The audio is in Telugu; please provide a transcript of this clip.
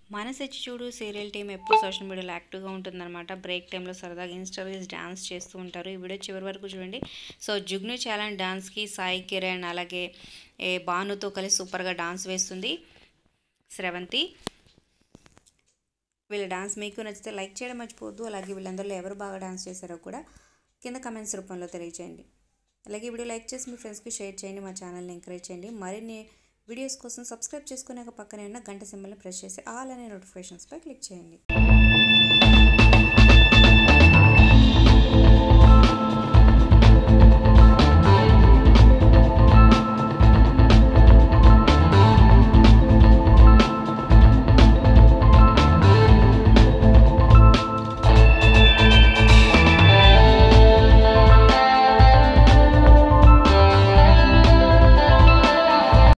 మనసెచ్చి చూడు సీరియల్ టీం ఎప్పుడు సోషల్ మీడియాలో యాక్టివ్గా ఉంటుందన్నమాట బ్రేక్ టైంలో సరదాగా ఇన్స్టా రీల్స్ డాన్స్ చేస్తూ ఉంటారు ఈ వీడియో చివరి వరకు చూడండి సో జుగ్ను ఛాలెంజ్ డాన్స్కి సాయి కిరణ్ అలాగే ఏ భానుతో కలిసి సూపర్గా డాన్స్ వేస్తుంది స్రవంతి వీళ్ళ డాన్స్ మీకు నచ్చితే లైక్ చేయడం మర్చిపోవద్దు అలాగే వీళ్ళందరిలో ఎవరు బాగా డాన్స్ చేశారో కూడా కింద కమెంట్స్ రూపంలో తెలియచేయండి అలాగే ఈ వీడియో లైక్ చేసి మీ ఫ్రెండ్స్కి షేర్ చేయండి మా ఛానల్ని ఎంకరేజ్ చేయండి మరిన్ని వీడియోస్ కోసం సబ్స్క్రైబ్ చేసుకునే పక్కనే ఉన్న గంట సింబల్ని ప్రెస్ చేసి ఆల్ అనే నోటిఫికేషన్స్పై క్లిక్ చేయండి